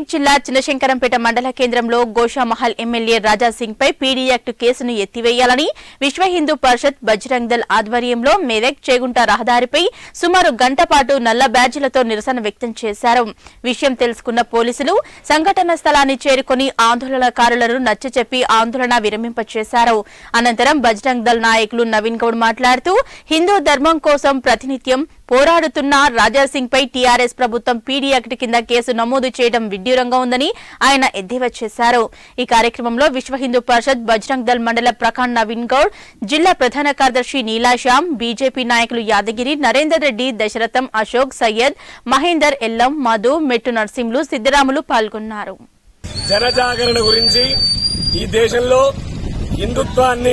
జిల్లా చిన్నశంకరంపేట మండల కేంద్రంలో గోషామహల్ ఎమ్మెల్యే రాజాసింగ్ పై పీడీ యాక్ట్ కేసును ఎత్తివేయాలని విశ్వ హిందూ పరిషత్ బజరంగ్ దల్ ఆధ్వర్యంలో మెదక్ చేగుంట రహదారిపై సుమారు గంట పాటు నల్ల బ్యాడ్జీలతో నిరసన వ్యక్తం చేశారు విషయం తెలుసుకున్న పోలీసులు సంఘటన స్థలాన్ని చేరుకుని ఆందోళనకారులను నచ్చచెప్పి ఆందోళన విరమింపచేశారు అనంతరం బజరంగ్ దల్ నాయకులు నవీన్ గౌడ్ మాట్లాడుతూ హిందూ ధర్మం కోసం ప్రతినిత్యం పోరాడుతున్న రాజాసింగ్ పై టీఆర్ఎస్ ప్రభుత్వం పీడీ యాక్ట్ కింద కేసు నమోదు చేయడం విడ్డూరంగా ఉందని ఆయన ఎద్దేవా చేశారు ఈ కార్యక్రమంలో విశ్వ హిందూ పరిషత్ బజరంగ్ దల్ మండల ప్రకాండ్ నవీన్ గౌడ్ జిల్లా ప్రధాన కార్యదర్శి నీలాశ్యామ్ బీజేపీ నాయకులు యాదగిరి నరేందర్ రెడ్డి దశరథం అశోక్ సయ్యద్ మహేందర్ ఎల్లం మధు మెట్టు నర్సింహులు సిద్దరాములు పాల్గొన్నారు జనజాగరణ గురించి ఈ దేశంలో హిందుత్వాన్ని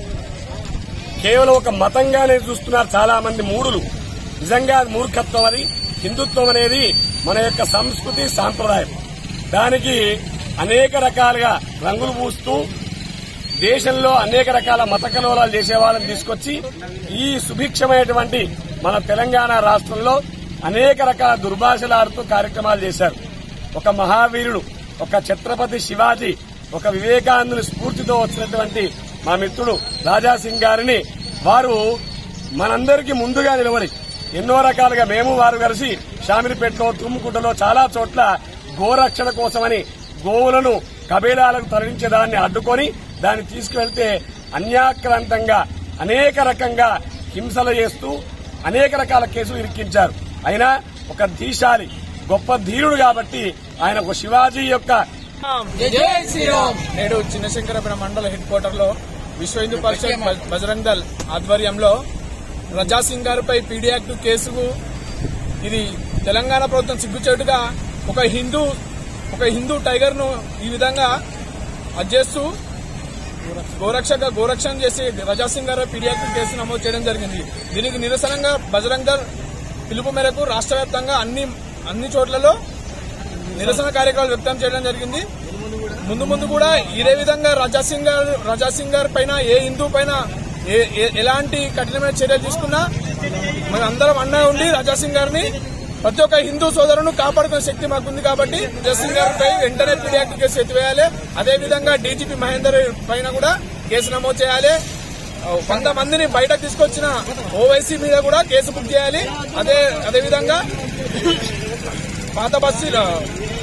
కేవలం ఒక మతంగానే చూస్తున్నారు చాలా మంది మూడులు నిజంగా అది మూర్ఖత్వం అది హిందుత్వం అనేది మన యొక్క సంస్కృతి సాంప్రదాయం దానికి అనేక రకాలుగా రంగులు పూస్తూ దేశంలో అనేక రకాల మత కలోలాలు చేసే వాళ్ళని తీసుకొచ్చి ఈ సుభిక్షమైనటువంటి మన తెలంగాణ రాష్ట్రంలో అనేక రకాల దుర్భాషలాడుతూ కార్యక్రమాలు చేశారు ఒక మహావీరుడు ఒక ఛత్రపతి శివాజీ ఒక వివేకానందుని స్ఫూర్తితో వచ్చినటువంటి మా మిత్రుడు రాజాసింగ్ గారిని వారు మనందరికీ ముందుగా నిలబడి ఎన్నో రకాలుగా మేము వారు కలిసి షామిరిపేటలో తుమ్ముకుంటలో చాలా చోట్ల గోరక్షణ కోసమని గోవులను కబీలాలకు తరలించేదాన్ని అడ్డుకొని దాన్ని తీసుకువెళ్తే అన్యాక్రాంతంగా అనేక రకంగా హింసలు చేస్తూ అనేక రకాల కేసులు ఇరికించారు అయినా ఒక ధీశాలి గొప్ప ధీరుడు కాబట్టి ఆయన ఒక శివాజీ యొక్క జై శ్రీరామ్ నేడు చిన్నశంకరపురం మండల హెడ్ క్వార్టర్ లో విశ్వ హిందూ పరిషత్ బ- బజరంగ్ దల్ ఆధ్వర్యంలో ప్రజాసింగ్ గారిపై పీడీ యాక్ట్ కేసుకు ఇది తెలంగాణ ప్రభుత్వం సిగ్గుచేటుగా ఒక హిందూ ఒక హిందూ టైగర్ ను ఈ విధంగా అది చేస్తూ గోరక్షక గోరక్షణ చేసి రజాసింగ్ గారు పీడీ యాక్ట్ కేసు నమోదు చేయడం జరిగింది దీనికి నిరసనంగా బజరంగ్ దల్ పిలుపు మేరకు రాష్ట్ర వ్యాప్తంగా అన్ని అన్ని చోట్లలో నిరసన కార్యక్రమాలు వ్యక్తం చేయడం జరిగింది ముందు ముందు కూడా ఇదే విధంగా రజాసింగ్ గారు రజాసింగ్ గారి పైన ఏ హిందూ పైన ఏ- ఏ- ఎలాంటి కఠినమైన చర్యలు తీసుకున్నా మన అందరం అండా ఉండి రజాసింగ్ గారిని ప్రతి ఒక్క హిందూ సోదరును కాపాడుకునే శక్తి మాకుంది కాబట్టి రజాసింగ్ గారిపై వెంటనే పీడీ యాక్ట్ కేసు ఎత్తివేయాలి అదే విధంగా డీజీపీ మహేందర్ పైన కూడా కేసు నమోదు చేయాలి కొంతమందిని బయటకు తీసుకొచ్చిన ఓవైసీ మీద కూడా కేసు బుక్ చేయాలి అదే అదే విధంగా పాత బస్తీలో